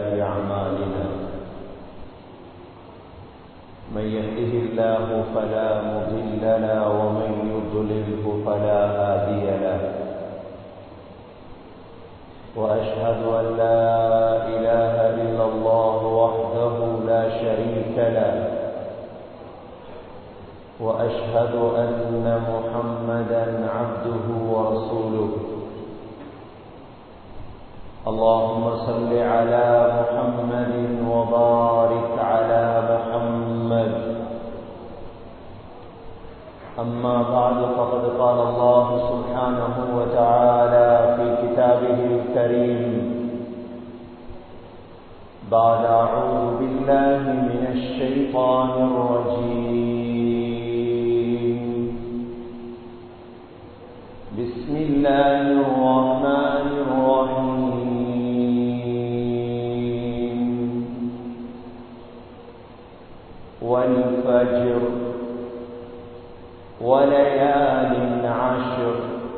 أعمالنا من يهده الله فلا مضل له ومن يضلله فلا هادي له وأشهد أن لا إله إلا الله وحده لا شريك له وأشهد أن محمدا عبده ورسوله اللهم صل على محمد وبارك على محمد أما بعد فقد قال الله سبحانه وتعالى في كتابه الكريم بعد أعوذ بالله من الشيطان الرجيم بسم الله الرحمن الرحيم والفجر وليال عشر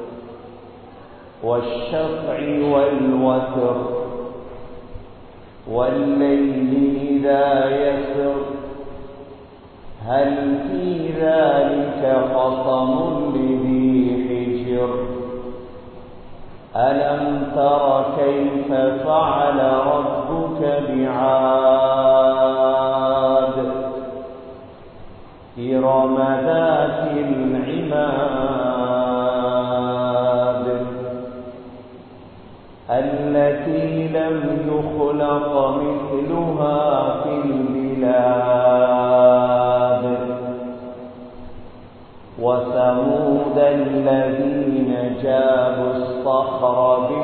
والشفع والوتر والليل إذا يسر هل في ذلك قسم لذي حجر ألم تر كيف فعل ربك بعاد إرم ذات العماد التي لم يخلق مثلها في البلاد وثمود الذين جابوا الصخر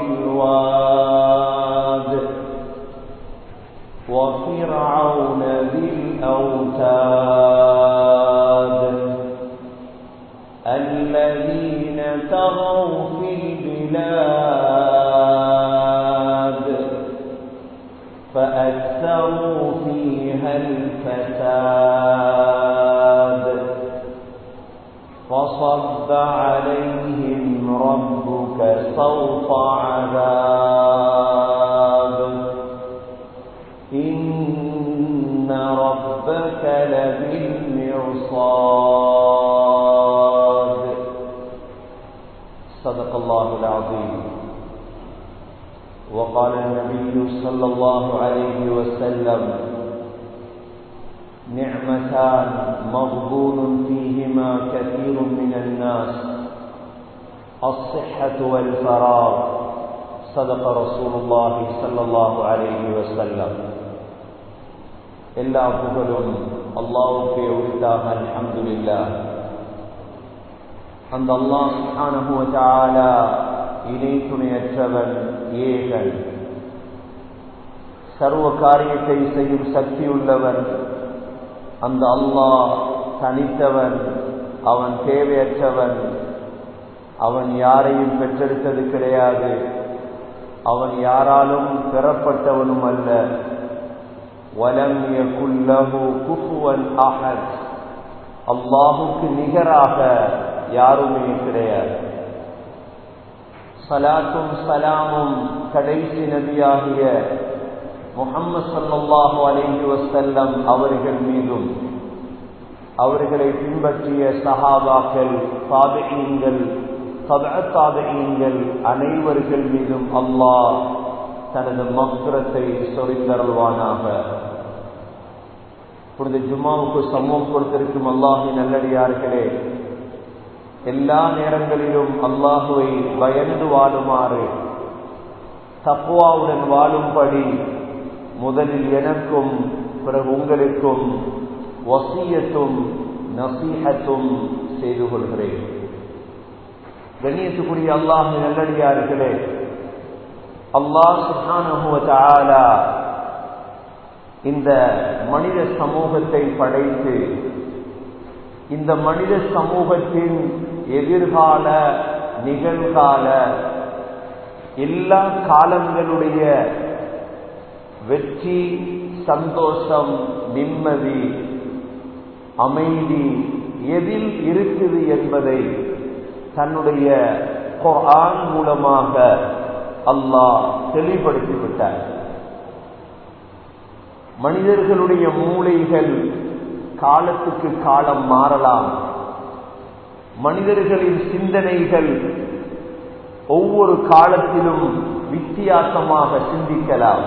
بالواد وفرعون ذي الأوتاد الذين تغوا في البلاد فأكثروا فيها الفساد فصب عليهم ربك صوت عذاب إن ربك لبالمرصاد صدق الله العظيم وقال النبي صلى الله عليه وسلم نعمتان مغبون فيهما كثير من الناس الصحة والفراغ صدق رسول الله صلى الله عليه وسلم எல்லா புகழும் அல்லாவுக்கே உரித்தாக அல்ஹம்துலில்லா அந்த அல்லாஹ் சுப்ஹானஹு வ தஆலா இணை துணையற்றவன் ஏகன் சர்வ காரியத்தை செய்யும் சக்தி உள்ளவன் அந்த அல்லாஹ் தனித்தவன் அவன் தேவையற்றவன் அவன் யாரையும் பெற்றெடுத்தது கிடையாது அவன் யாராலும் பெறப்பட்டவனும் அல்ல வலம் யகுல்லஹு குஃபுவன் அஹத் அல்லாஹுக்கு நிகராக யாருமே கிடையாது சலாத்தும் சலாமும் கடைசி நபியாகிய முகம்மது சல்லாஹூ அலைஹி வசல்லம் அவர்கள் மீதும் அவர்களை பின்பற்றிய சஹாபாக்கள் தாபியங்கள் தாபியங்கள் அனைவர்கள் மீதும் அல்லாஹ் தனது மக்குரத்தை சொரிந்தருள்வானாக புனித ஜும்மாவுக்கு சமூகம் கொடுத்திருக்கும் அல்லாஹி நல்லடியார்களே எல்லா நேரங்களிலும் அல்லாஹுவை பயந்து வாழுமாறு தப்புவாவுடன் வாழும்படி முதலில் எனக்கும் பிறகு உங்களுக்கும் வசியத்தும் நசீகத்தும் செய்து கொள்கிறேன் கண்ணியத்துக்குரிய அல்லாஹ் நல்லடியார்களே அல்லாஹ் சுஹானுவ இந்த மனித சமூகத்தை படைத்து இந்த மனித சமூகத்தின் எதிர்கால நிகழ்கால எல்லா காலங்களுடைய வெற்றி சந்தோஷம் நிம்மதி அமைதி எதில் இருக்குது என்பதை தன்னுடைய குர்ஆன் மூலமாக அல்லாஹ் தெளிவுபடுத்தி விட்டார் மனிதர்களுடைய மூளைகள் காலத்துக்கு காலம் மாறலாம் மனிதர்களின் சிந்தனைகள் ஒவ்வொரு காலத்திலும் வித்தியாசமாக சிந்திக்கலாம்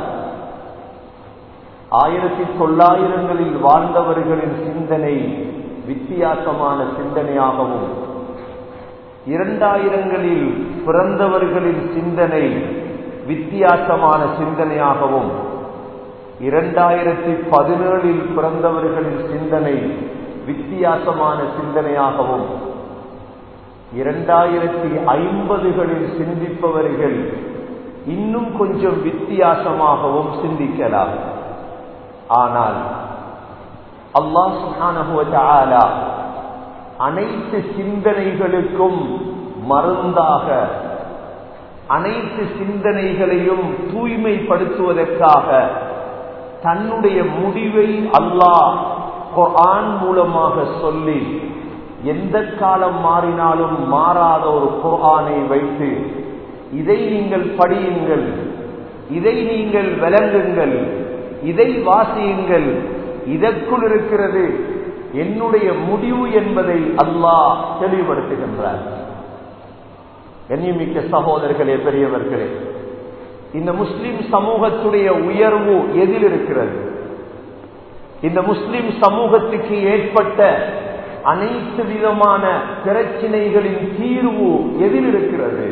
ஆயிரத்தி தொள்ளாயிரங்களில் வாழ்ந்தவர்களின் சிந்தனை வித்தியாசமான சிந்தனையாகவும் இரண்டாயிரங்களில் பிறந்தவர்களின் சிந்தனை வித்தியாசமான சிந்தனையாகவும் இரண்டாயிரத்தி பதினேழில் பிறந்தவர்களின் சிந்தனை வித்தியாசமான சிந்தனையாகவும் இரண்டாயிரத்தி ஐம்பதுகளில் சிந்திப்பவர்கள் இன்னும் கொஞ்சம் வித்தியாசமாகவும் சிந்திக்கலாம் ஆனால் அல்லாஹ் சுஹானஹுவ அனைத்து சிந்தனைகளுக்கும் மருந்தாக அனைத்து சிந்தனைகளையும் தூய்மைப்படுத்துவதற்காக தன்னுடைய முடிவை அல்லாஹ் குர்ஆன் மூலமாக சொல்லி எந்த காலம் மாறினாலும் மாறாத ஒரு குர்ஆனை வைத்து இதை நீங்கள் படியுங்கள் இதை நீங்கள் விளங்குங்கள் இதை வாசியுங்கள் இதற்குள் இருக்கிறது என்னுடைய முடிவு என்பதை அல்லாஹ் தெளிவுபடுத்துகின்றார் கண்ணியமிக்க சகோதரர்களே பெரியவர்களே இந்த முஸ்லிம் சமூகத்துடைய உயர்வு எதில் இருக்கிறது இந்த முஸ்லிம் சமூகத்துக்கு ஏற்பட்ட அனைத்து விதமான பிரச்சினைகளின் தீர்வு எதில் இருக்கிறது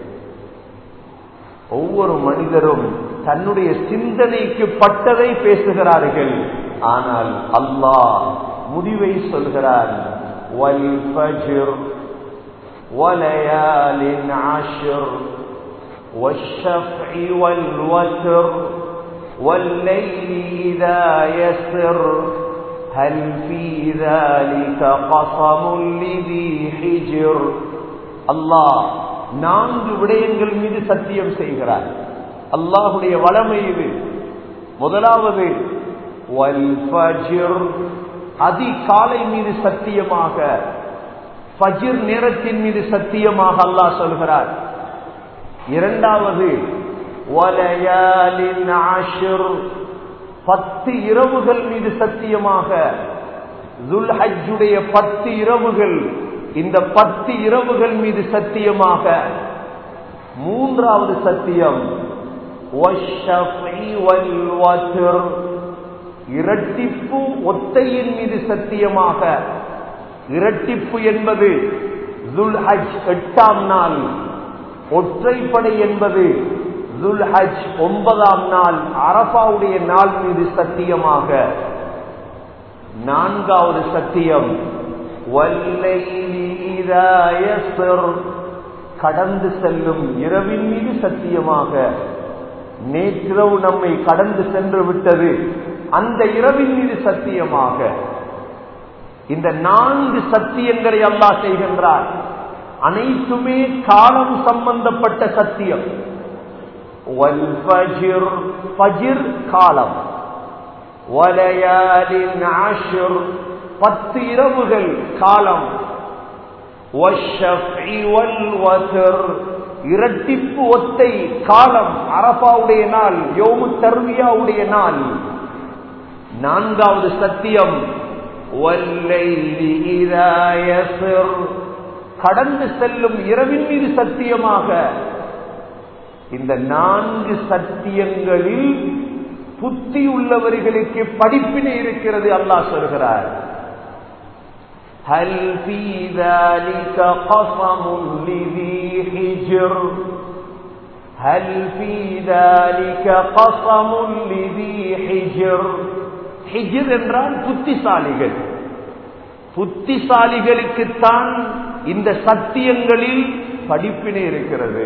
ஒவ்வொரு மனிதரும் தன்னுடைய சிந்தனைக்கு பட்டதை பேசுகிறார்கள் ஆனால் அல்லாஹ் முடிவை சொல்கிறார் وليال عشر والشفع والوتر والليل إذا يسر هل في ذلك قصم لذي حجر الله நான்கு விடயங்கள் மீது சத்தியம் செய்கிறார் அல்லாஹுடைய வளமை இது முதலாவது அதிகாலை மீது சத்தியமாக ஃபஜிர் நேரத்தின் மீது சத்தியமாக அல்லாஹ் சொல்கிறார் இரண்டாவது பத்து இரவுகள் மீது சத்தியமாக துல்ஹஜுடைய பத்து இரவுகள் இந்த பத்து இரவுகள் மீது சத்தியமாக மூன்றாவது சத்தியம் இரட்டிப்பு ஒத்தையின் மீது சத்தியமாக இரட்டிப்பு என்பது துல்ஹஜ் எட்டாம் நாள் ஒற்றைப்படை என்பது துல்ஹஜ் ஒன்பதாம் நாள் அரபாவுடைய நாள் மீது சத்தியமாக நான்காவது சத்தியம் கடந்து செல்லும் இரவின் மீது சத்தியமாக நேற்றிரவு நம்மை கடந்து சென்று விட்டது அந்த இரவின் மீது சத்தியமாக இந்த நான்கு சத்தியங்களை அல்லாஹ் செய்கின்றார் அனைத்துமே காலம் சம்பந்தப்பட்ட சத்தியம் காலம் பத்து இரவுகள் காலம் இரட்டிப்பு ஒத்தை காலம் அரபாவுடைய நாள் யோமு தர்வியாவுடைய நாள் நான்காவது சத்தியம் கடந்து செல்லும் இரவின் மீது சத்தியமாக இந்த நான்கு சத்தியங்களில் புத்தி உள்ளவர்களுக்கு படிப்பினை இருக்கிறது அல்லாஹ் சொல்கிறார் هل في ذلك قسم لذي حجر هل في ذلك قسم لذي حجر ஹிஜிர் என்றால் புத்திசாலிகள் புத்திசாலிகளுக்குத்தான் இந்த சத்தியங்களில் படிப்பினை இருக்கிறது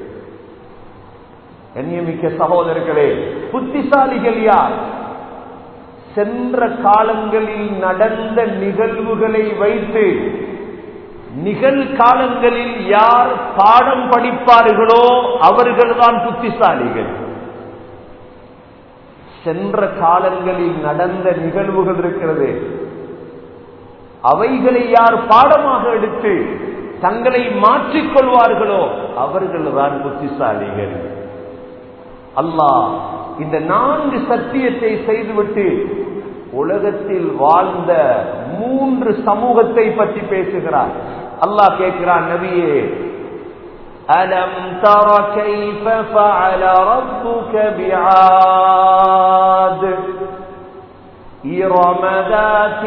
கண்ணியமிக்க சகோதரர்களே புத்திசாலிகள் யார் சென்ற காலங்களில் நடந்த நிகழ்வுகளை வைத்து நிகழ்காலங்களில் யார் பாடம் படிப்பார்களோ அவர்கள்தான் புத்திசாலிகள் சென்ற காலங்களில் நடந்த நிகழ்வுகள் இருக்கிறது அவைகளை யார் பாடமாக எடுத்து தங்களை மாற்றிக் கொள்வார்களோ அவர்கள் தான் புத்திசாலிகள் அல்லாஹ் இந்த நான்கு சத்தியத்தை செய்துவிட்டு உலகத்தில் வாழ்ந்த மூன்று சமூகத்தை பற்றி பேசுகிறார் அல்லாஹ் கேட்கிறான் நபியே ألم تر كيف فعل ربك بعاد إرم ذات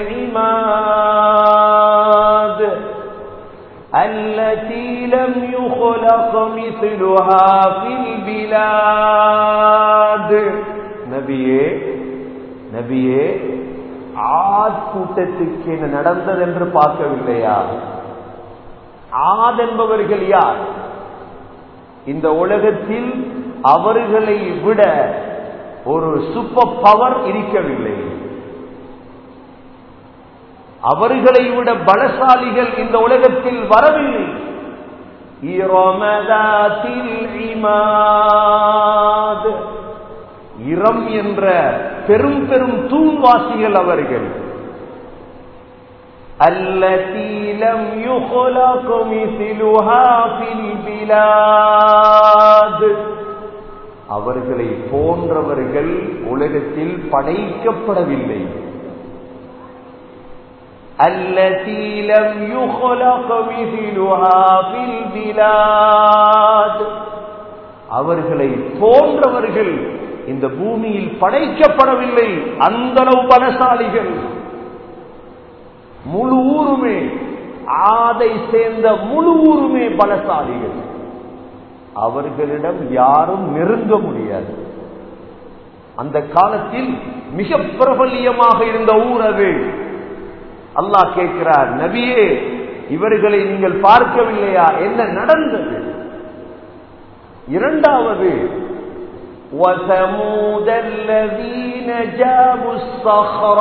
العماد التي لم يخلق مثلها في البلاد நபியே நபியே ஆத் கூட்டத்துக்கு என்ன நடந்தது என்று பார்க்கவில்லையா ஆத் என்பவர்கள் யார் இந்த உலகத்தில் அவர்களை விட ஒரு சூப்பர் பவர் இருக்கவில்லை அவர்களை விட பலசாலிகள் இந்த உலகத்தில் வரவில்லை இரமதாத்தில் இமாத் இரம் என்ற பெரும் பெரும் தூண்வாசிகள் அவர்கள் التي لم يخلق مثلها في البلاد அவர்களை போன்றவர்கள் உலகத்தில் படைக்கப்படவில்லை التي لم يخلق مثلها في البلاد அவர்களை போன்றவர்கள் இந்த பூமியில் படைக்கப்படவில்லை அந்த அளவு பலசாலிகள் முழு ஊருமே ஆதை சேர்ந்த முழு ஊருமே பலசாலிகள் அவர்களிடம் யாரும் நெருங்க முடியாது அந்த காலத்தில் மிக பிரபல்யமாக இருந்த ஊர் அது அல்லாஹ் கேட்கிறார் நபியே இவர்களை நீங்கள் பார்க்கவில்லையா என்ன நடந்தது இரண்டாவது وثمود الذين جابوا الصخر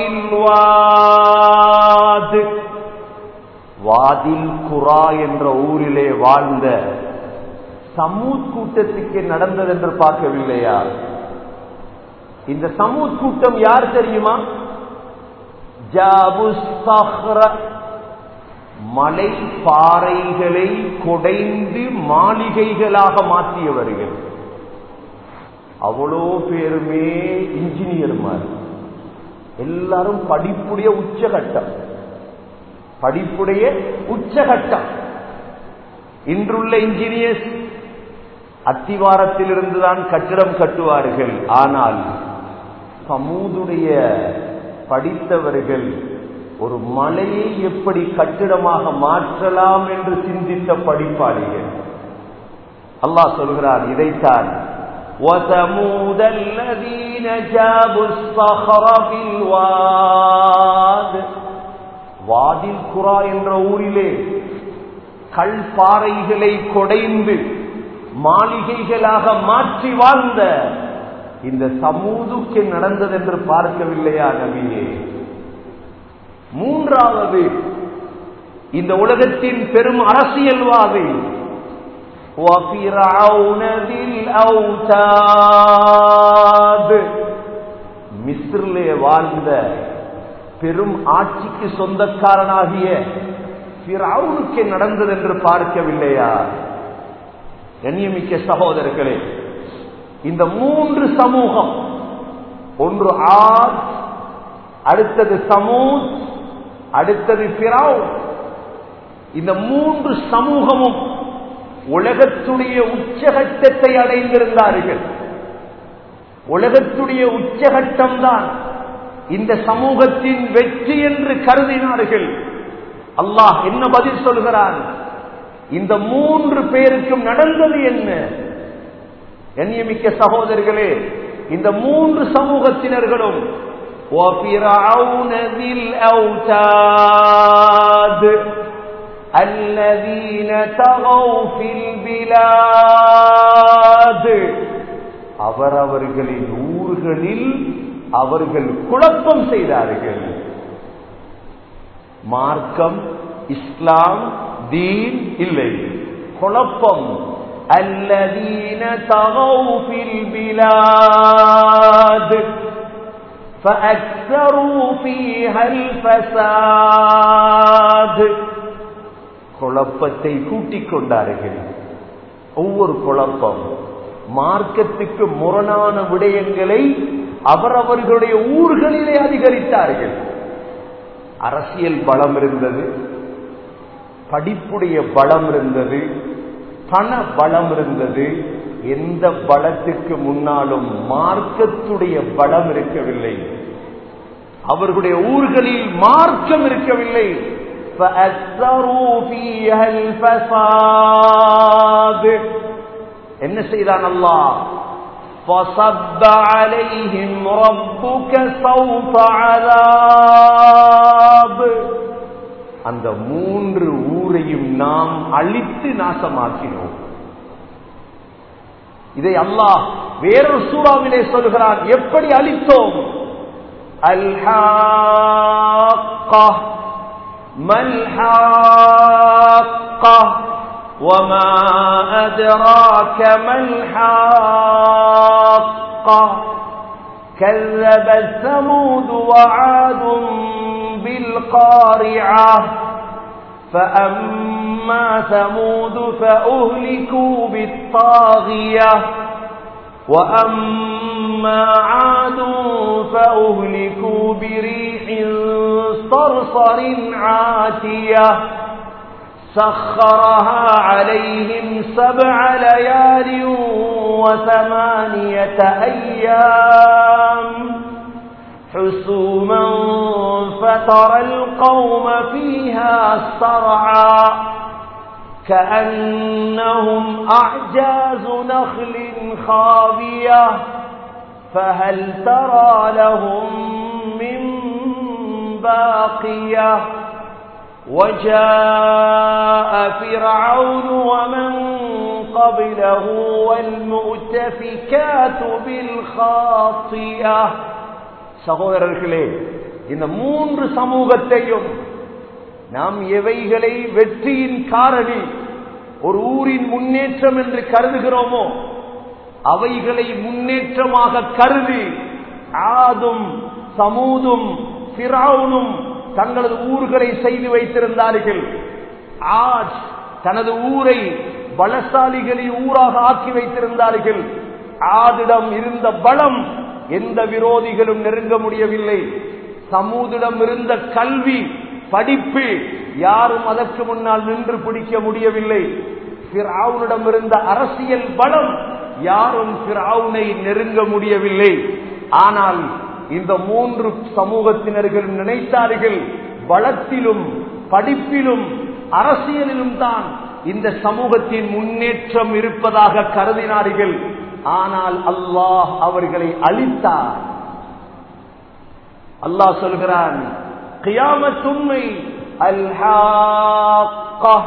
بالواد வாதில் குரா என்ற ஊரிலே வாழ்ந்த சமூத் கூட்டத்துக்கு நடந்தது என்று பார்க்கவில்லையா இந்த சமூத் கூட்டம் யார் தெரியுமா جابوا الصخر மலை பாறைகளை கொடைந்து மாளிகைகளாக மாற்றியவர்கள் அவ்வளோ பேருமே இன்ஜினியர்மார் எல்லாரும் படிப்புடைய உச்சகட்டம் படிப்புடைய உச்சகட்டம் இன்றுள்ள இன்ஜினியர்ஸ் அத்திவாரத்திலிருந்து தான் கட்டிடம் கட்டுவார்கள் ஆனால் சமூதுடைய படித்தவர்கள் ஒரு மலையை எப்படி கட்டிடமாக மாற்றலாம் என்று சிந்தித்த படிப்பாளிகள் அல்லாஹ் சொல்கிறார் இதைத்தான் وثمود الذين جابوا الصخر بالواد வாதில் குரா என்ற ஊரிலே கல் பாறைகளை கொடைந்து மாளிகைகளாக மாற்றி வாழ்ந்த இந்த சமூதுக்கு நடந்தது என்று பார்க்கவில்லையா நபியே மூன்றாவது இந்த உலகத்தின் பெரும் அரசியல்வாதி وفرعون ذي الأوتاد மிஸ்ரிலே வாழ்ந்த பெரும் ஆட்சிக்கு சொந்தக்காரனாகிய பிறவுனுக்கு நடந்தது என்று பார்க்கவில்லையா கண்ணியமிக்க சகோதரர்களே இந்த மூன்று சமூகம் ஒன்று ஆத் அடுத்தது சமூத் அடுத்தது பிராவ் இந்த மூன்று சமூகமும் உலகத்துடைய உச்சகட்டத்தை அடைந்திருந்தார்கள் உலகத்துடைய உச்சகட்டம் தான் இந்த சமூகத்தின் வெற்றி என்று கருதினார்கள் அல்லாஹ் என்ன பதில் சொல்கிறான் இந்த மூன்று பேருக்கும் நடந்தது என்ன கண்ணியமிக்க சகோதரர்களே இந்த மூன்று சமூகத்தினர்களும் وفرعون ذي الأوتاد الذين طغوا في البلاد அவரவர்களின் ஊர்களில் அவர்கள் குழப்பம் செய்தார்கள் மார்க்கம் இஸ்லாம் தீன் இல்லை குழப்பம் الذين طغوا في البلاد فأكثروا فيها الفساد குழப்பத்தை கூட்டிக் கொண்டார்கள் ஒவ்வொரு குழப்பம் மார்க்கத்துக்கு முரணான விடயங்களை அவரவர்களுடைய ஊர்களிலே அதிகரித்தார்கள் அரசியல் பலம் இருந்தது படிப்புடைய பலம் இருந்தது பண பலம் இருந்தது எந்த பலத்துக்கு முன்னாலும் மார்க்கத்துடைய பலம் இருக்கவில்லை அவர்களுடைய ஊர்களில் மார்க்கம் இருக்கவில்லை فأكثروا فيها الفساد என்ன செய்தான் அல்லாஹ் فصب عليهم ربك صوت عذاب அந்த மூன்று ஊரையும் நாம் அழித்து நாசமாக்கினோம் இதை அல்லாஹ் வேறொரு சூறாவிலே சொல்கிறான் எப்படி அழித்தோம் الحاقة ما الحاقة وما أدراك ما الحاقة كذبت ثمود وعاد بالقارعة فأما ثمود فأهلكوا بالطاغية وأما عاد فأهلكوا بريح صرصر عاتية سخرها عليهم سبع ليال وثمانية أيام حسوما فترى القوم فيها صرعا كأنهم أعجاز نخل خاوية فهل ترى لهم من باقية وجاء فرعون ومن قبله والمؤتفكات بالخاطئة சகோதரர்களே இந்த மூன்று சமூகத்தையும் நாம் எவைகளை வெற்றியின் காரணி ஒரு ஊரின் முன்னேற்றம் என்று கருதுகிறோமோ அவைகளை முன்னேற்றமாக கருதி ஆதும் சமூதும் பிராவுனும் தங்களது ஊர்களை செய்து வைத்திருந்தார்கள் ஆஜ் தனது ஊரை பலசாலிகளின் ஊராக ஆக்கி வைத்திருந்தார்கள் ஆதிடம் இருந்த பலம் எந்த விரோதிகளும் நெருங்க முடியவில்லை சமூதிடம் இருந்த கல்வி படிப்பு யாரும் அதற்கு முன்னால் நின்று பிடிக்க முடியவில்லை பிராவுனிடம் இருந்த அரசியல் பலம் யாரும் பிராவுனை நெருங்க முடியவில்லை ஆனால் இந்த மூன்று சமூகத்தினர்கள் நினைத்தார்கள் பலத்திலும் படிப்பிலும் அரசியலிலும் தான் இந்த சமூகத்தின் முன்னேற்றம் இருப்பதாக கருதினார்கள் ஆனால் அல்லாஹ் அவர்களை அழித்தார் அல்லாஹ் சொல்கிறான் கியாமத்துண்மை அல்ஹாக்கா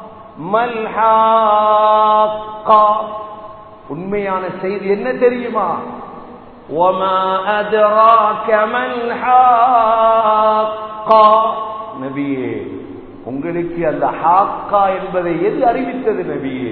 மல்ஹாக்கா உண்மையான செய்தி என்ன தெரியுமா وما أدراك ما الحاقة நபியே உங்களுக்கு அந்த ஹாக்கா என்பதை எது அறிவித்தது நபியே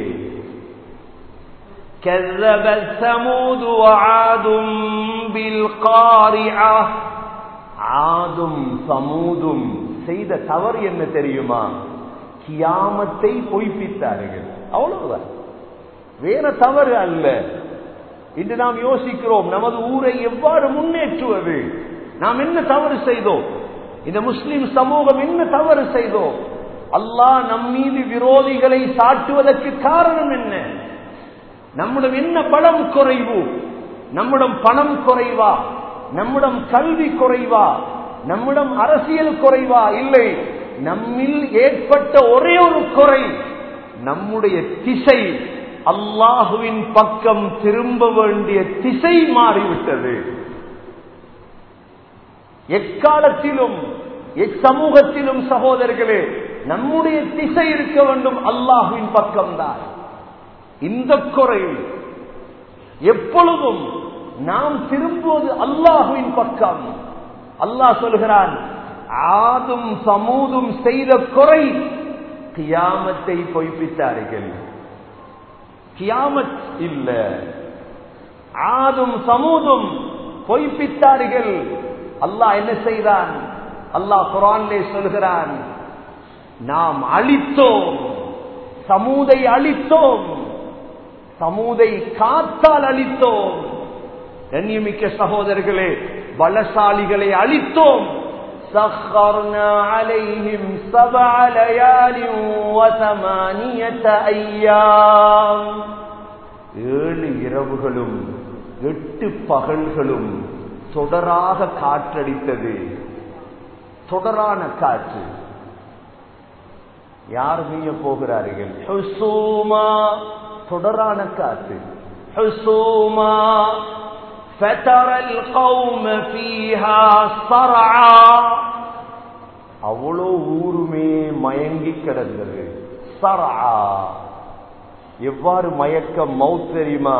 كذبت ثمود وعاد بالقارعة ஆதும் சமூதும் செய்த தவறு என்ன தெரியுமா கியாமத்தை பொய்ப்பித்தார்கள் அவ்வளவுதான் வேற தவறு அல்ல இன்று நாம் யோசிக்கிறோம் நமது ஊரை எவ்வாறு முன்னேற்றுவது நாம் என்ன தவறு செய்தோம் இந்த முஸ்லிம் சமூகம் என்ன தவறு செய்தோம் அல்லாஹ் நம் மீது விரோதிகளை சாட்டுவதற்கு காரணம் என்ன நம்மிடம் என்ன பலம் குறைவு நம்மிடம் பணம் குறைவா நம்மிடம் கல்வி குறைவா நம்மிடம் அரசியல் குறைவா இல்லை நம்மில் ஏற்பட்ட ஒரே ஒரு குறை நம்முடைய திசை அல்லாஹுவின் பக்கம் திரும்ப வேண்டிய திசை மாறிவிட்டது எக்காலத்திலும் எச்சமூகத்திலும் சகோதரர்களே நம்முடைய திசை இருக்க வேண்டும் அல்லாஹுவின் பக்கம்தான் இந்த குறை எப்பொழுதும் நாம் திரும்புவது அல்லாஹுவின் பக்கம் அல்லாஹ் சொல்கிறான் ஆதும் சமூதும் செய்த குறை கியாமத்தை பொய்ப்பித்தார்கள் கியாமத் இல்ல ஆதும் சமூதும் பொய்ப்பித்தார்கள் அல்லாஹ் என்ன செய்தான் அல்லாஹ் குரான்லே சொல்கிறான் நாம் அழித்தோம் சமூதை அழித்தோம் சமூதை காத்தால் அழித்தோம் கண்ணியமிக்க சகோதரர்களே பலசாலிகளை அழித்தோம் سخرنا عليهم سبع ليال وثمانية أيام ஏழு இரவுகளும் எட்டு பகல்களும் தொடராக காற்றடித்தது தொடரான காற்று யார் மீய போகிறார்கள் حسوما தொடரான காற்று حسوما فترى القوم فيها صرعا அவ்வளோ ஊருமே மயங்கி கிடந்தது சரா எவ்வாறு மயக்கம் மவுத் தெரியுமா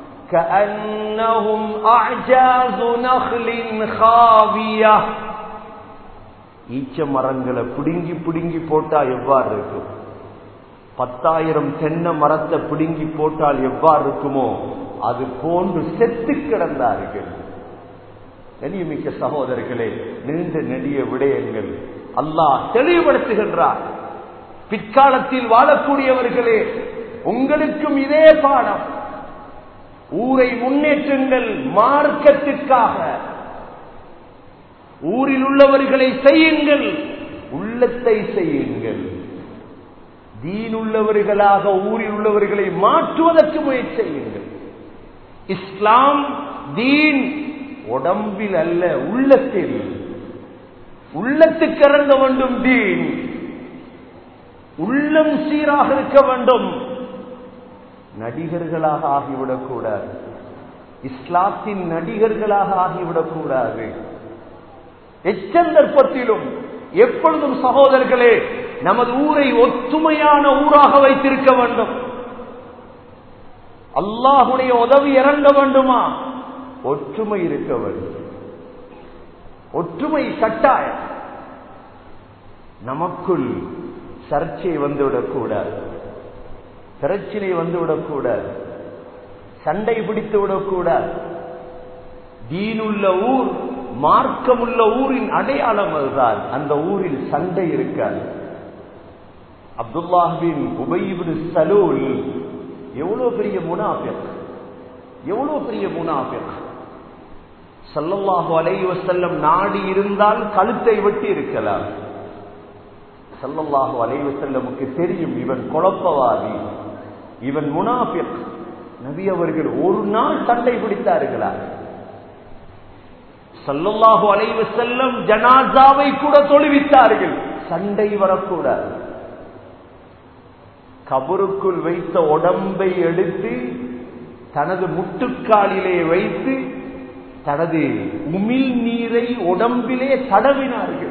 كأنهم أعجاز نخل خاوية ஈச்ச மரங்களை பிடுங்கி பிடுங்கி போட்டா எவ்வாறு இருக்கும் பத்தாயிரம் தென்னை மரத்தை பிடுங்கி போட்டால் எவ்வாறு இருக்குமோ அது போன்று செத்து கிடந்தார்கள் கனியமிக்க சகோதரர்களே நீண்ட நெடிய விடயங்கள் அல்லாஹ் தெளிவுபடுத்துகின்றார் பிற்காலத்தில் வாழக்கூடியவர்களே உங்களுக்கும் இதே பாடம் ஊரை முன்னேற்றுங்கள் மார்க்கத்திற்காக ஊரில் உள்ளவர்களை செய்யுங்கள் உள்ளத்தை செய்யுங்கள் தீன் உள்ளவர்களாக ஊரில் உள்ளவர்களை மாற்றுவதற்கு முயற்சி செய்யுங்கள் இஸ்லாம் தீன் உடம்பில் அல்ல உள்ளத்தில் உள்ளத்துக்கு இறங்க வேண்டும் தீன் உள்ளம் சீராக இருக்க வேண்டும் நடிகர்களாக ஆகிவிடக் கூடாது இஸ்லாத்தின் நடிகர்களாக ஆகிவிடக் கூடாது எச்சந்தர்ப்பத்திலும் எப்பொழுதும் சகோதரர்களே நமது ஊரை ஒத்துமையான ஊராக வைத்திருக்க வேண்டும் அல்லாஹுடைய உதவி இறங்க வேண்டுமா ஒற்றுமை இருக்க வேண்டும் ஒற்றுமை கட்டாயம் நமக்குள் சர்ச்சை வந்துவிடக்கூடாது பிரச்சனை வந்துவிடக்கூடாது சண்டை பிடித்து விடக்கூடாது தீனுள்ள ஊர் மார்க்கமுள்ள ஊரின் அடையாளம் அதுதான் அந்த ஊரில் சண்டை இருக்காது அப்துல்லாஹின் உபயிபின் சலூல் எவ்வளவு பெரிய முனாஃபிக் எவ்வளவு பெரிய முனாஃபிக் சல்லல்லாஹு அலைஹி வஸல்லம் நாடி இருந்தால் கழுத்தை வெட்டி இருக்கலாம் சல்லல்லாஹு அலைஹி வஸல்லமுக்கு தெரியும் இவன் குழப்பவாதி இவன் முனாஃபிக் நபி அவர்கள் ஒரு நாள் சண்டை பிடித்தார்களா சல்லல்லாஹு அலைஹி வஸல்லம் ஜனாசாவை கூட தொழுவித்தார்கள் சண்டை வரக்கூடாது கபருக்குள் வைத்த உடம்பை எடுத்து தனது முட்டுக்காலிலே வைத்து தனது உமிழ் நீரை உடம்பிலே தடவினார்கள்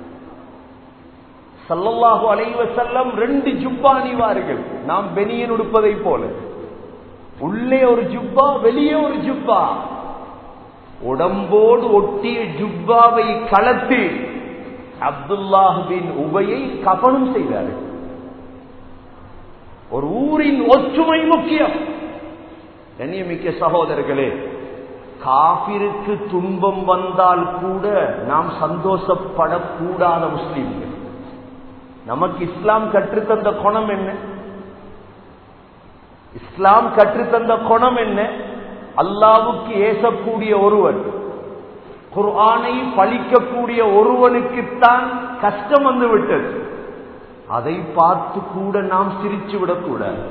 சல்லல்லாஹு அலைவ செல்லம் ரெண்டு ஜுப்பா அணிவார்கள் நாம் பெனியன் உடுப்பதை போல உள்ளே ஒரு ஜுப்பா வெளியே ஒரு ஜுப்பா உடம்போடு ஒட்டிய ஜுப்பாவை கலத்து அப்துல்லாஹுவின் உபையை கபனம் செய்தார்கள் ஒரு ஊரின் ஒற்றுமை முக்கியம் கண்ணியமிக்க சகோதரர்களே காபிருக்கு துன்பம் வந்தால் கூட நாம் சந்தோஷப்படக்கூடாத முஸ்லீம்கள் நமக்கு இஸ்லாம் கற்றுத்தந்த குணம் என்ன இஸ்லாம் கற்றுத்தந்த குணம் என்ன அல்லாவுக்கு ஏசக்கூடிய ஒருவன் குர்ஆனை பழிக்கக்கூடிய ஒருவனுக்குத்தான் கஷ்டம் வந்து விட்டது அதை பார்த்து கூட நாம் சிரிச்சு விடக்கூடாது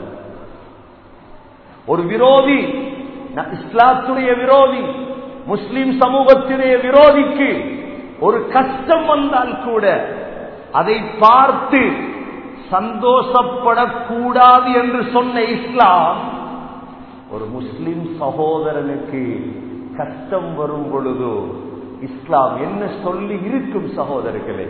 ஒரு விரோதி இஸ்லாத்துடைய விரோதி முஸ்லிம் சமூகத்தினுடைய விரோதிக்கு ஒரு கஷ்டம் வந்தால் கூட அதை பார்த்து சந்தோஷப்படக்கூடாது என்று சொன்ன இஸ்லாம் ஒரு முஸ்லிம் சகோதரனுக்கு கஷ்டம் வரும் பொழுதோ இஸ்லாம் என்ன சொல்லி இருக்கும் சகோதரர்களே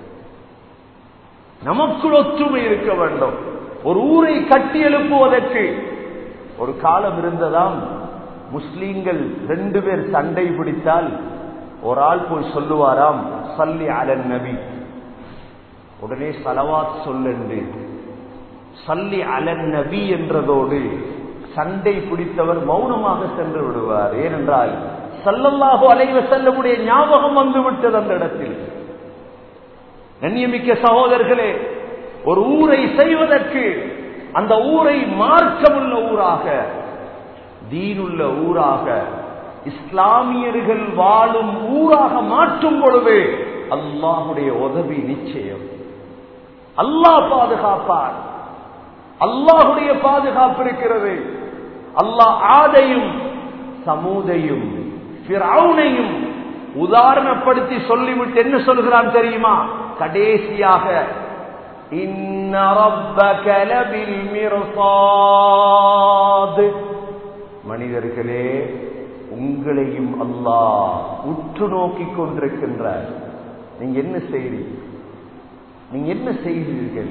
நமக்குள் ஒற்றுமை இருக்க வேண்டும் ஒரு ஊரை கட்டி எழுப்புவதற்கு ஒரு காலம் இருந்ததாம் முஸ்லீம்கள் ரெண்டு பேர் சண்டை பிடித்தால் ஒரு ஆள் போய் சொல்லுவாராம் சல்லி அலன் நபி உடனே சலவாத் சொல்லு சல்லி அலன் நபி என்றதோடு சண்டை பிடித்தவர் மௌனமாக சென்று விடுவார் ஏனென்றால் சல்லல்லாஹு அலைவ செல்லமுடைய ஞாபகம் வந்து விட்டது அந்த இடத்தில் கண்ணியமிக்க சகோதரர்களே ஒரு ஊரை செய்வதற்கு அந்த ஊரை மார்க்கமுள்ள ஊராக தீனுள்ள ஊராக இஸ்லாமியர்கள் வாழும் ஊராக மாற்றும் பொழுது அல்லாஹுடைய உதவி நிச்சயம் அல்லாஹ் பாதுகாப்பார் அல்லாஹுடைய பாதுகாப்பு இருக்கிறது அல்லாஹ் ஆதையும் சமூதையும் ஃபிரௌனையும் உதாரணப்படுத்தி சொல்லிவிட்டு என்ன சொல்கிறான் தெரியுமா கடைசியாக இன்ன ரப்பக லபில் மிர்சாத் மனிதர்களே உங்களையும் அல்லாஹ் உற்று நோக்கிக் கொண்டிருக்கின்றார் நீங்க என்ன செய்றீங்க நீங்க என்ன செய்கிறீர்கள்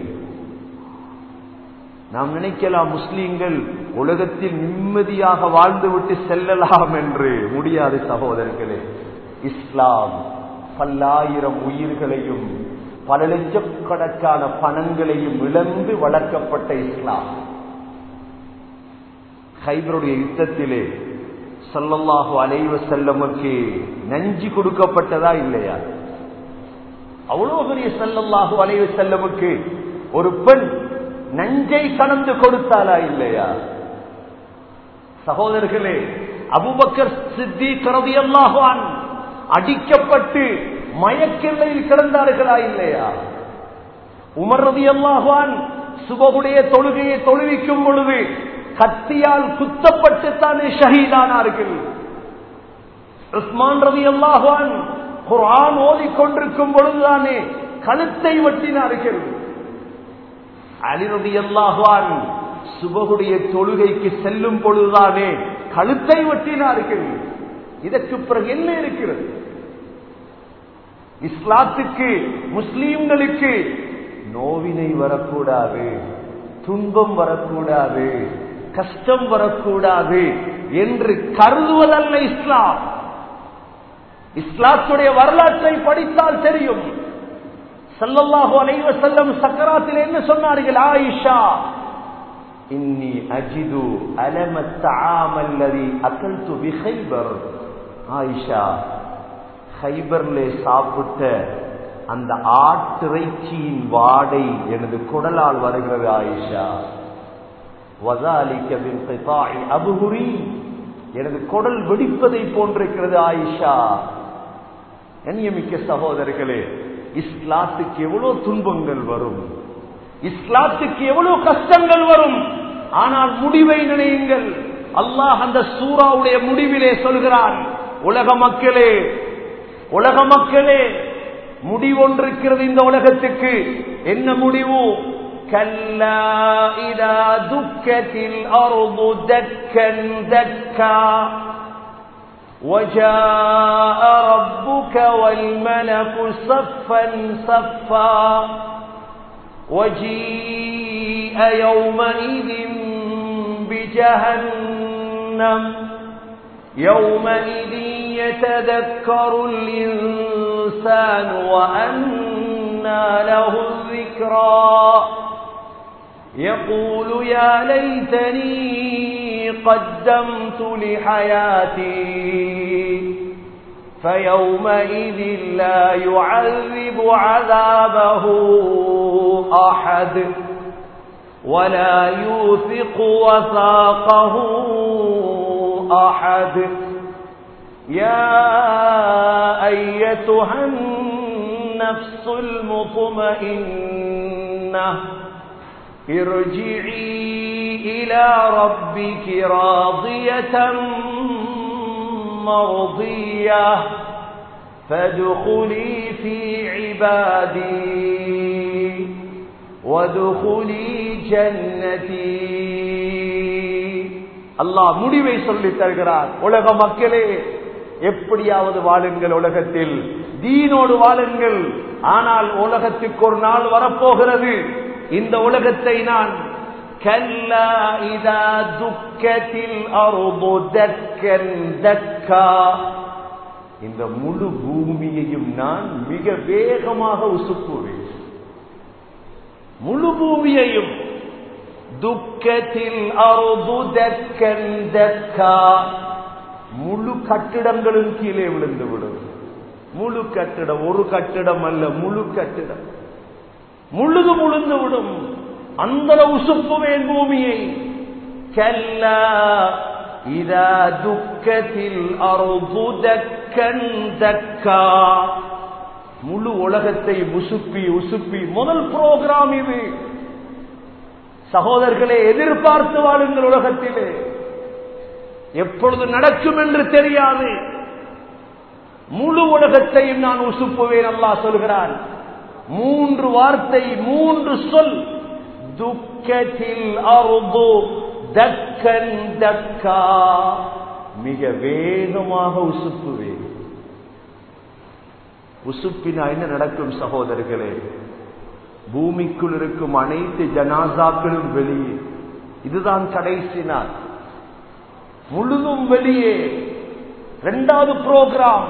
நாம் நினைக்கலாம் முஸ்லீம்கள் உலகத்தில் நிம்மதியாக வாழ்ந்துவிட்டு செல்லலாம் என்று முடியாது சகோதரர்களே இஸ்லாம் பல்லாயிரம் உயிர்களையும் பல லட்சக்கணக்கான பணங்களையும் இழந்து வளர்க்கப்பட்ட இஸ்லாம் ஹைபருடைய யுத்தத்திலே சல்லல்லாஹு அலைவ செல்லமுக்கு நஞ்சு கொடுக்கப்பட்டதா இல்லையா அவ்வளவு பெரிய சல்லல்லாஹு அலைவ செல்லமுக்கு ஒரு பெண் நஞ்சை கலந்து கொடுத்தாளா இல்லையா சகோதரர்களே அபுபக்கர் சித்தி கரதி அல்லாஹான் அடிக்கப்பட்டு மயக்கிள்ளையில் கிடந்தார்களா இல்லையா உமர் ரதி அல்லாஹான் சுபகுடைய தொழுகையை தொழுவிக்கும் பொழுது கத்தியால் குத்தப்பட்டு தானே ஷஹீதானார்கள் உஸ்மான் ரவி அல்லாஹான் குரான் ஓதிக்கொண்டிருக்கும் பொழுதுதானே கழுத்தை வெட்டினார்கள் அலிரதி அல்லாஹான் சுபகுடைய தொழுகைக்கு செல்லும் பொழுதுதானே கழுத்தை வெட்டினார்கள் இதற்கு பிறகு என்ன இருக்கிறது இஸ்லாத்துக்கு முஸ்லீம்களுக்கு நோவினை வரக்கூடாது துன்பம் வரக்கூடாது கஷ்டம் வரக்கூடாது என்று கருதுவதல்ல இஸ்லாம் இஸ்லாத்துடைய வரலாற்றை படித்தால் தெரியும் சல்லல்லாஹு அலைவ செல்லம் சக்கராத்தில் என்ன சொன்னார்கள் ஆயிஷா இன்னி அஜிது அலமத்தஆமல்லதி அகல்து பிஹைபர் ஆயிஷா ஹைபர்ல சாப்பிட்ட அந்த ஆட்டிறைச்சியின் வாடை எனது குடலால் வருகிறது ஆயிஷா அபுகுரி எனது குடல் வெடிப்பதை போன்றிருக்கிறது ஆயிஷா கண்ணியமிக்க சகோதரர்களே இஸ்லாத்துக்கு எவ்வளவு துன்பங்கள் வரும் இஸ்லாத்துக்கு எவ்வளவு கஷ்டங்கள் வரும் ஆனால் முடிவை நினையுங்கள் அல்லாஹ் அந்த சூறாவுடைய முடிவிலே சொல்கிறான் உலக மக்களே உலக மக்களே முடிவொன்றிருக்கிறது இந்த உலகத்துக்கு என்ன முடிவு كلا إذا دكت الأرض دكا دكا وجاء ربك والملك صفا صفا وجيء يومئذ بجهنم يومئذ يتذكر الإنسان وأنى له الذكرى يقول يا ليتني قدمت لحياتي فيومئذ لا يعذب عذابه أحد ولا يوثق وثاقه أحد يا أيتها النفس المطمئنة ارجعي إلى ربك راضية مرضية فادخلي في عبادي وادخلي جنتي அல்லாஹ் முடிவை சொல்லி தருகிறார் உலக மக்களே எப்படியாவது வாழுங்கள் உலகத்தில் தீனோடு வாழுங்கள் ஆனால் உலகத்துக்கு ஒரு நாள் வரப்போகிறது இந்த உலகத்தை நான் كلا إذا دكت الأرض دكا دكا இந்த முழு பூமியையும் நான் மிக வேகமாக உசுப்புவேன் முழு பூமியையும் துக்கத்தில் அருது தக்கன் தக்கா முழு கட்டிடங்களும் கீழே விழுந்து விடும் முழு கட்டிடம் ஒரு கட்டிடம் அல்ல முழு கட்டிடம் முழுது முழுந்து விடும் அந்த உசுப்புவேன் பூமியை كلا إذا دكت الأرض دكا دكا முழு உலகத்தை உசுப்பி உசுப்பி முதல் புரோகிராம் இது சகோதரர்களே எதிர்பார்த்து வாழுங்கள் உலகத்திலே எப்பொழுது நடக்கும் என்று தெரியாது முழு உலகத்தையும் நான் உசுப்புவேன் அல்லாஹ் சொல்கிறான் மூன்று வார்த்தை மூன்று சொல் துக்கத்தில் அருது தக்கன் தக்கா மிக வேகமாக உசுப்புவேன் உசுப்பினா என்ன நடக்கும் சகோதரர்களே பூமிக்குள் இருக்கும் அனைத்து ஜனாசாக்களும் வெளியே இதுதான் கடைசி நாள் முழுதும் வெளியே இரண்டாவது புரோகிராம்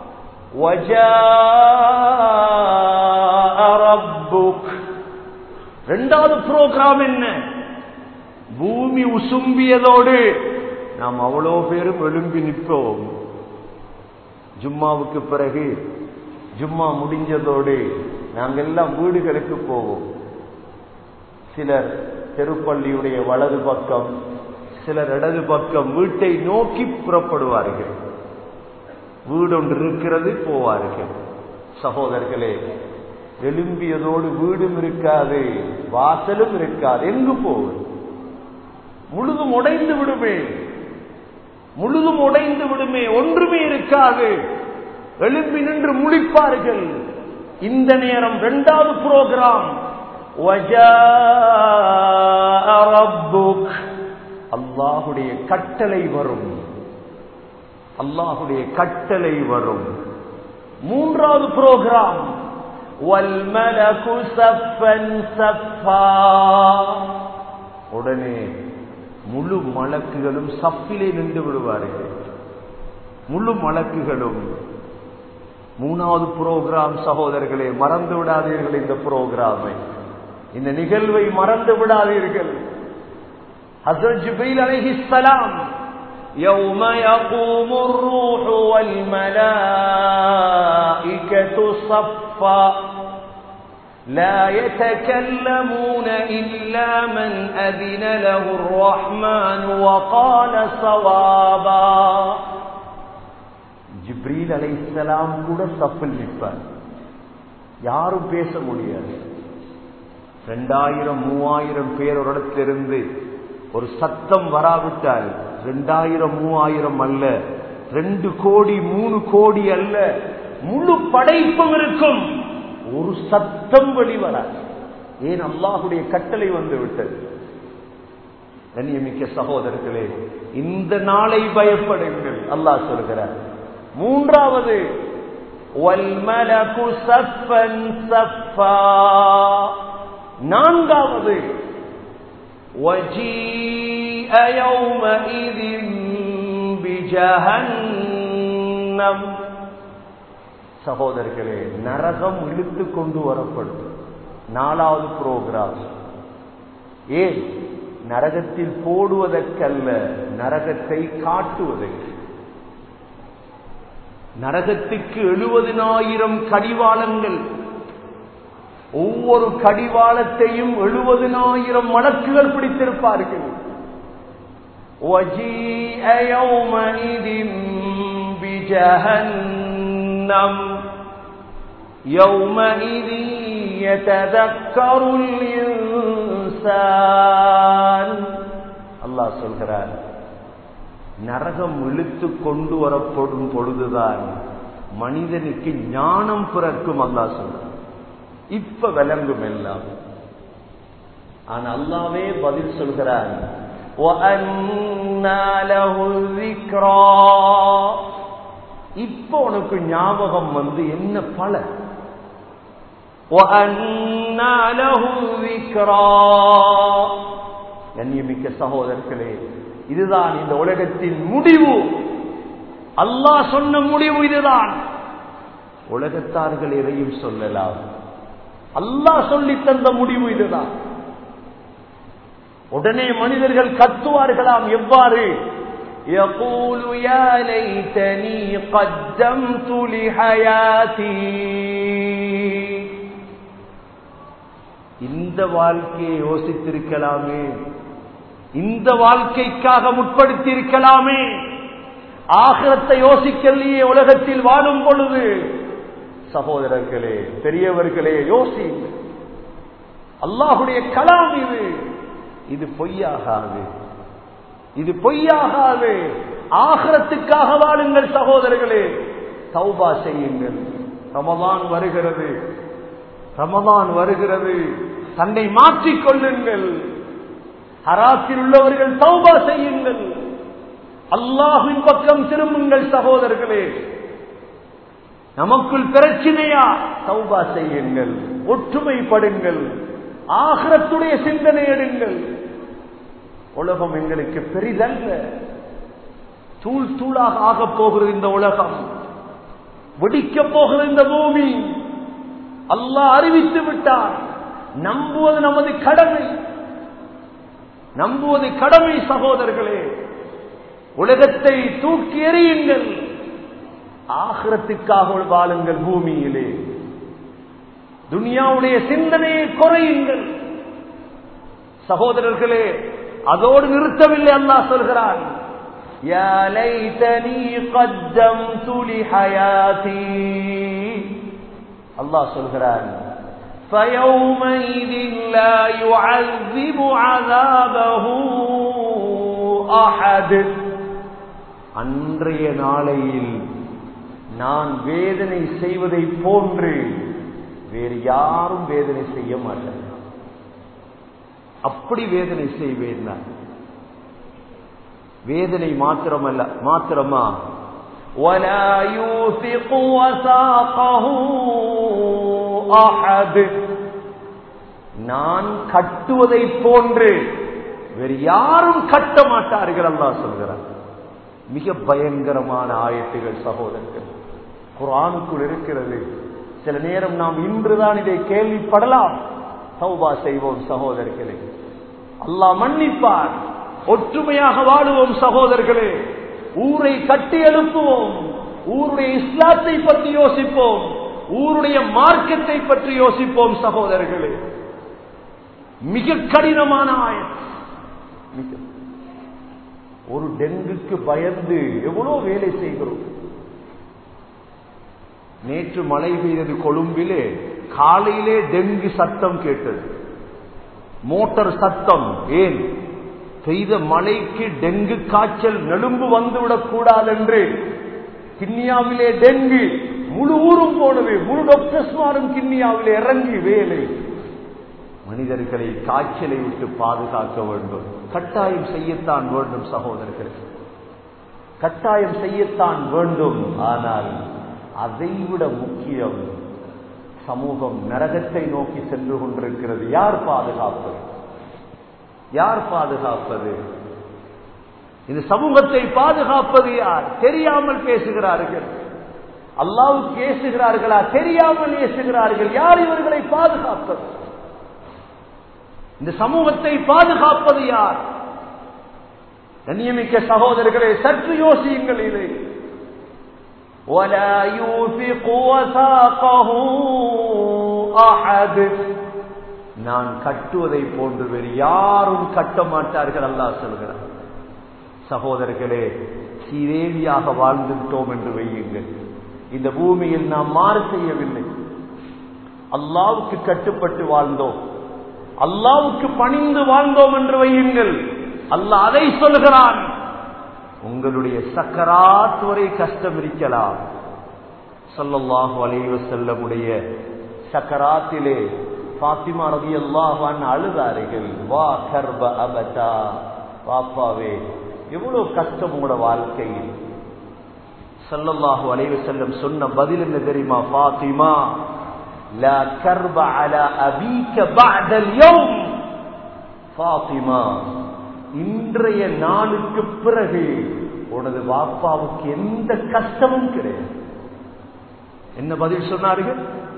இரண்டாவது புரோகிராம் என்ன பூமி உசும்பியதோடு நாம் அவ்வளோ பேரும் எழும்பி நிற்போம் ஜும்மாவுக்கு பிறகு ஜும்மா முடிஞ்சதோடு நாங்கள் எல்லாம் வீடுகளுக்கு போவோம் சிலர் தெருப்பள்ளியுடைய வலது பக்கம் சிலர் இடது பக்கம் வீட்டை நோக்கி புறப்படுவார்கள் வீடு ஒன்று இருக்கிறது போவார்கள் சகோதரர்களே எழும்பியதோடு வீடும் இருக்காது வாசலும் இருக்காது எங்கு போவது முழுதும் உடைந்து விடுமே முழுதும் உடைந்து விடுமே ஒன்றுமே இருக்காது எழும்பி நின்று முழிப்பார்கள் இந்த நேரம் இரண்டாவது புரோகிராம் அல்லாஹுடைய கட்டளை வரும் அல்லாஹுடைய கட்டளை வரும் மூன்றாவது புரோகிராம் உடனே முழு மலக்குகளும் சப்பிலே நின்று விடுவார்கள் முழு மலக்குகளும் மூணாவது புரோகிராம் சகோதரர்களே மறந்து விடாதீர்கள் இந்த புரோகிராமை இந்த நிகழ்வை மறந்து விடாதீர்கள் ஹசரத் ஜிப்ரீல் அலைஹிஸ்ஸலாம் يوم يقوم الروح والملائكة صفا لا يتكلمون إلا من أذن له الرحمن وقال صوابا ஜிப்ரீல் அலைஹிஸ்ஸலாம் கூட சப்பில் நிற்பார் யாரும் பேச முடியாது ரெண்டாயிரம் மூவாயிரம் பேர் ஒரு இடத்திலிருந்து ஒரு சத்தம் வராவிட்டால் ரெண்டாயிரம் மூவாயிரம் அல்ல ரெண்டு கோடி மூணு கோடி அல்ல முழு படைப்பும் இருக்கும் ஒரு சத்தம் வெளிவராது ஏன் அல்லாஹுடைய கட்டளை வந்து விட்டது கண்ணியமிக்க சகோதரர்களே இந்த நாளை பயப்படுங்கள் அல்லாஹ் சொல்கிறார் மூன்றாவது والملك صفا صفا நான்காவது وجيء يومئذ بجهنم சகோதரர்களே நரகம் இழுத்து கொண்டு வரப்படும் நாலாவது புரோகிராம் ஏன் நரகத்தில் போடுவதற்கல்ல நரகத்தை காட்டுவதற்கு நரகத்துக்கு எழுபதினாயிரம் கடிவாளங்கள் ஒவ்வொரு கடிவாளத்தையும் எழுபதினாயிரம் மலக்குகள் பிடித்திருப்பார்கள் وجيء يومئذ بجهنم يومئذ يتذكر الإنسان அல்லாஹ் சொல்கிறார் நரகம் இழுத்து கொண்டு வரப்படும் பொழுதுதான் மனிதனுக்கு ஞானம் பிறக்கும் அல்லாஹ் சொல்றார் இப்ப விளங்கும் எல்லாம் ஆனா அல்லாவே பதில் சொல்கிறார் وأنى له الذكرى இப்ப உனக்கு ஞாபகம் வந்து என்ன பல وأنى له الذكرى கண்ணியமிக்க சகோதரர்களே இதுதான் இந்த உலகத்தின் முடிவு அல்லாஹ் சொன்ன முடிவு இதுதான் உலகத்தார்கள் எதையும் சொல்லலாம் அல்லாஹ் சொல்லி தந்த முடிவு இதுதான் உடனே மனிதர்கள் கத்துவார்களாம் எவ்வாறு يقول يا ليتني قدمت لحياتي இந்த வாழ்க்கையை யோசித்திருக்கலாமே இந்த வாழ்க்கைக்காக முற்படுத்தி இருக்கலாமே ஆகிரத்தை யோசிக்கலையே உலகத்தில் வாழும் பொழுது சகோதரர்களே பெரியவர்களே யோசி அல்லாஹுடைய கலாம் இது இது பொய்யாகாது இது பொய்யாகாது ஆகரத்துக்காக வாழுங்கள் சகோதரர்களே தௌபா செய்யுங்கள் ரமதான் வருகிறது ரமதான் வருகிறது தன்னை மாற்றிக் கொள்ளுங்கள் ஹராத்தில் உள்ளவர்கள் தௌபா செய்யுங்கள் அல்லாஹின் பக்கம் திரும்புங்கள் சகோதரர்களே நமக்குள் பிரச்சனையா தௌபா செய்யுங்கள் ஒற்றுமைப்படுங்கள் ஆகரத்துடைய சிந்தனை எடுங்கள் உலகம் எங்களுக்கு பெரிதல்ல தூள் தூளாக ஆகப் போகிறது இந்த உலகம் வெடிக்கப் போகிறது இந்த பூமி அல்லாஹ் அறிவித்து விட்டார் நம்புவது நமது கடமை நம்புவது கடமை சகோதரர்களே உலகத்தை தூக்கி எறியுங்கள் ஆகிரத்துக்காக வாழுங்கள் பூமியிலே துனியாவுடைய சிந்தனையை குறையுங்கள் சகோதரர்களே அதோடு நிறுத்தவில்லை அல்லாஹ் சொல்கிறான் يا ليتني قدمت لحياتي அல்லாஹ் சொல்கிறான் فيومئذ لا يعذب عذابه أحد அன்றைய நாளையில் நான் வேதனை செய்வதை போன்று வேறு யாரும் வேதனை செய்ய மாட்டேன் அப்படி வேதனை செய்வேன் நான் வேதனை மாத்திரமல்ல மாத்திரமா ولا يوثق وثاقه أحد நான் கட்டுவதை போன்று வேறு யாரும் கட்ட மாட்டார்கள் அல்லாஹ் சொல்கிறார் மிக பயங்கரமான ஆயத்துகள் சகோதரர்கள் குரானுக்குள் இருக்கிறது சில நேரம் நாம் இன்றுதான் இதை கேள்விப்படலாம் சௌபா செய்வோம் சகோதரர்களே அல்லாஹ் மன்னிப்பார் ஒற்றுமையாக வாழுவோம் சகோதரர்களே ஊரை கட்டி எழுப்புவோம் ஊருடைய இஸ்லாத்தை பற்றி யோசிப்போம் ஊருடைய மார்க்கத்தை பற்றி யோசிப்போம் சகோதரர்களே மிக கடினமான ஆயம் மிக ஒரு டெங்குக்கு பயந்து எவ்வளவு வேலை செய்கிறோம் நேற்று மழை பெய்தது கொழும்பிலே காலையிலே டெங்கு சத்தம் கேட்டது மோட்டார் சத்தம் ஏன் பெய்த மழைக்கு டெங்கு காய்ச்சல் நெலும்பு வந்துவிடக் கூடாது என்று கிண்ணியாவிலே டெங்கு முழு ஊரும் போனது முழு டாக்டர்ஸ்மாரும் கிண்ணியாவிலே இறங்கி வேலை மனிதர்களை காய்ச்சலை விட்டு பாதுகாக்க வேண்டும் கட்டாயம் செய்யத்தான் வேண்டும் சகோதரர்கள் கட்டாயம் செய்யத்தான் வேண்டும் ஆனால் அதைவிட முக்கியம் சமூகம் நரகத்தை நோக்கி சென்று கொண்டிருக்கிறது யார் பாதுகாப்பது யார் பாதுகாப்பது இந்த சமூகத்தை பாதுகாப்பது யார் தெரியாமல் பேசுகிறார்கள் அல்லாவுக்கு ஏசுகிறார்களா தெரியாமல் ஏசுகிறார்கள் யார் இவர்களை பாதுகாப்பது இந்த சமூகத்தை பாதுகாப்பது யார் கண்ணியமிக்க சகோதரர்களை சற்று யோசியுங்கள் இதை ولا يوثق وثاقه أحد நான் கட்டுவதை போன்று வேறு யாரும் கட்ட மாட்டார்கள் அல்லாஹ் சொல்கிறார் சகோதரர்களே சீரேவியாக வாழ்ந்துவிட்டோம் என்று வையுங்கள் இந்த பூமியில் நாம் மாறு செய்யவில்லை அல்லாவுக்கு கட்டுப்பட்டு வாழ்ந்தோம் அல்லாவுக்கு பணிந்து வாழ்ந்தோம் என்று வையுங்கள் அல்லாஹ் அதை சொல்கிறான் உங்களுடைய சக்கராத் வரை கஷ்டம் இருக்கலாம் சொல்லல்லாஹு அலைவ செல்லமுடைய சக்கராத்திலே பாத்திமா ரவி அல்லாஹான் அழுதார்கள் வா கர்ப அபதா பாப்பாவே எவ்வளவு கஷ்டம் உங்களோட வாழ்க்கையில் சல்லல்லாஹு அலைவ செல்லம் சொன்ன பதில் என்ன தெரியுமா பாத்திமா لا كرب على أبيك بعد اليوم فاطمة இன்றைய நாளுக்கு பிறகு உனது வாப்பாவுக்கு எந்த கஷ்டமும் கிடையாது என்ன பதில் சொன்னார்கள்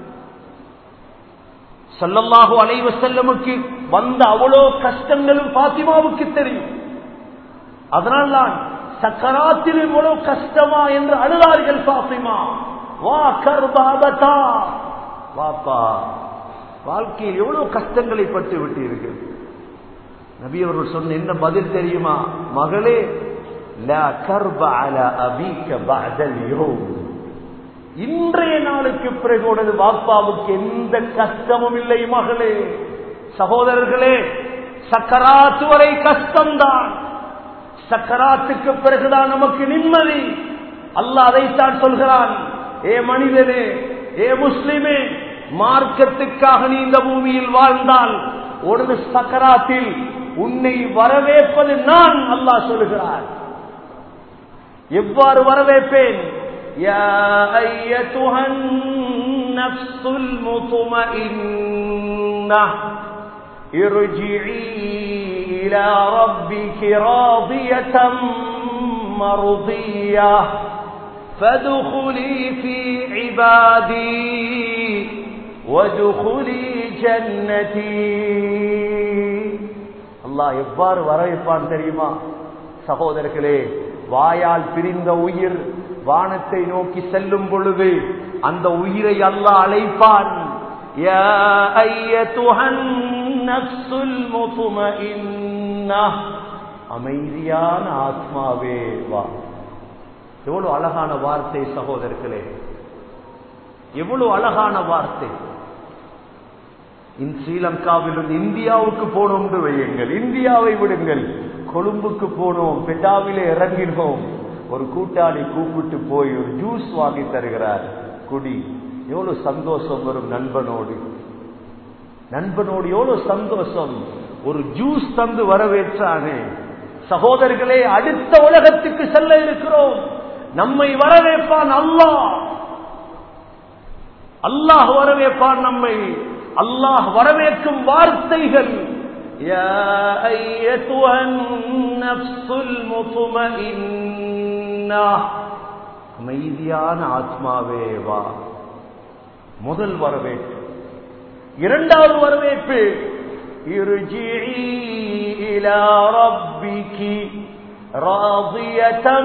சல்லல்லாஹு அலைவ செல்லமுக்கு வந்த அவ்வளோ கஷ்டங்களும் பாத்திமாவுக்கு தெரியும் அதனால்தான் சக்கராத்தில் இவ்வளவு கஷ்டமா என்று அழுதார்கள் பாத்திமா வா கர்பாபதா வாப்பா வாழ்க்கையில் எவ்வளவு கஷ்டங்களை பட்டு விட்டீர்கள் நபி அவர்கள் சொன்ன என்ன பதில் தெரியுமா மகளே லா கர்ப அலா அபீக பஅதல் யௌம் இன்றைய நாளுக்கு பிறகு உனது பாப்பாவுக்கு எந்த கஷ்டமும் இல்லை மகளே சகோதரர்களே சக்கராத்து வரை கஷ்டம்தான் சக்கராத்துக்கு பிறகுதான் நமக்கு நிம்மதி அல்லாஹ் அதைத்தான் சொல்கிறான் ஏ மனிதனே ஏ முஸ்லிமே மார்க்கத்துக்காக நீ இந்த பூமியில் வாழ்ந்தால் உனது சக்கராத்தில் உன்னை வரவேற்பது நான் அல்லாஹ் சொல்கிறார் எவ்வாறு வரவேற்பேன் يا أيتها النفس المطمئنة ارجعي إلى ربك راضية مرضية فادخلي في عبادي وادخلي جنتي அல்லாஹ் எவ்வாறு வரவேற்பான் தெரியுமா சகோதரர்களே வாயால் பிரிந்த உயிர் வானத்தை நோக்கி செல்லும் பொழுது அந்த உயிரை அல்லாஹ் அழைப்பான் யா ஐயத்துஹன் நஃப்ஸுல் முத்மஇன்னஹ் அமைதியான ஆத்மாவே வா எவ்வளவு அழகான வார்த்தை சகோதரர்களே எவ்வளவு அழகான வார்த்தை இன் ஸ்ரீலங்காவிலிருந்து இந்தியாவுக்கு போனோம் என்று வையுங்கள் இந்தியாவை விடுங்கள் கொழும்புக்கு போனோம் பெட்டாவிலே இறங்கினோம் ஒரு கூட்டாளி கூப்பிட்டு போய் ஒரு ஜூஸ் வாங்கி தருகிறார் குடி எவ்வளவு சந்தோஷம் வரும் நண்பனோடு நண்பனோடு எவ்வளவு சந்தோஷம் ஒரு ஜூஸ் தந்து வரவேற்றானே சகோதரர்களே அடுத்த உலகத்துக்கு செல்ல இருக்கிறோம் நம்மை வரவேற்பான் அல்லாஹ் அல்லாஹ் வரவேற்பான் நம்மை அல்லாஹ் வரவேற்கும் வார்த்தைகள் يا أيتها النفس المطمئنة அமைதியான ஆத்மாவே வா முதல் வரவேற்பு இரண்டாவது வரவேற்பு ارجعي إلى ربك راضية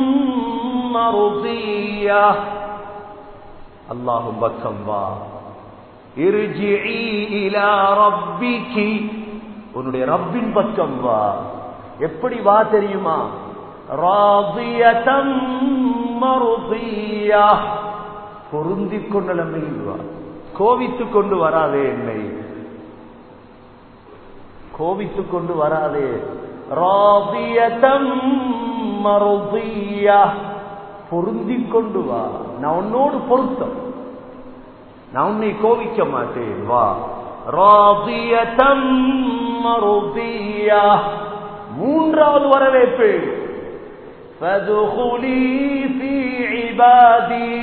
مرضية اللهم பக்கம் வா ارجعي إلى ربك உன்னுடைய ரப்பின் பக்கம் வா எப்படி வா தெரியுமா ராதியதம் மருதியா பொருந்திக் கொண்ட நிலைமையில் வா கோவித்துக் கொண்டு வராதே என்னை கோவித்துக் கொண்டு வராதே ராதியதம் மருதியா பொருந்திக் கொண்டு வா நான் உன்னோடு பொருத்தம் நான் உன்னை கோவிக்க மாட்டேன் வா ராதியதம் மருதியா மூன்றாவது வரவேற்பு فادخلي في عبادي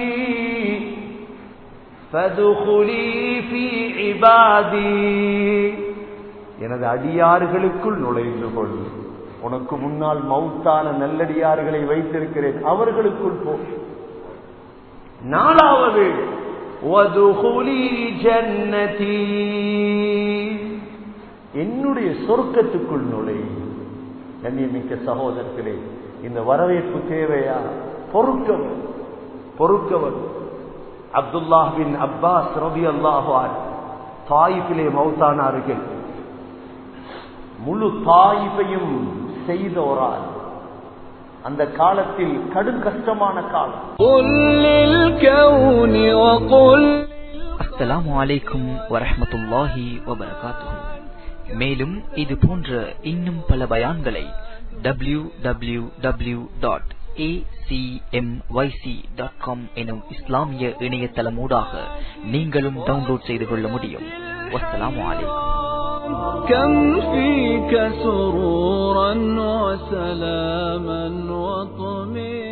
فادخلي في عبادي எனது அடியார்களுக்குள் நுழைந்து கொள் உனக்கு முன்னால் மௌத்தான நல்லடியார்களை வைத்திருக்கிறேன் அவர்களுக்குள் போ நாலாவது வதுகுலி ஜன்னதி என்னுடைய சொர்க்கத்துக்குள் நுழை கண்ணியமிக்க சகோதரர்களே இந்த வரவேற்பு தேவையா பொறுக்கவன் பொறுக்கவன் அப்துல்லாஹ் பின் அப்பாஸ் ரபி அல்லாஹான் தாயிஃபிலே மௌத்தானார்கள் முழு தாயிஃபையும் செய்த ஒரு ஆள் அந்த காலத்தில் கடும் கஷ்டமான காலம் قل للكون وقل அஸ்ஸலாமு அலைக்கும் வரஹ்மத்துல்லாஹி வபரகாத்துஹு மேலும் இது போன்ற இன்னும் பல பயான்களை W W W dot dot com எனும் இஸ்லாமிய இணையதளமூடாக நீங்களும் டவுன்லோட் செய்து கொள்ள முடியும் வஸ்ஸலாமு அலைக்கும் كم فيك سرورا وسلاما وطمئنا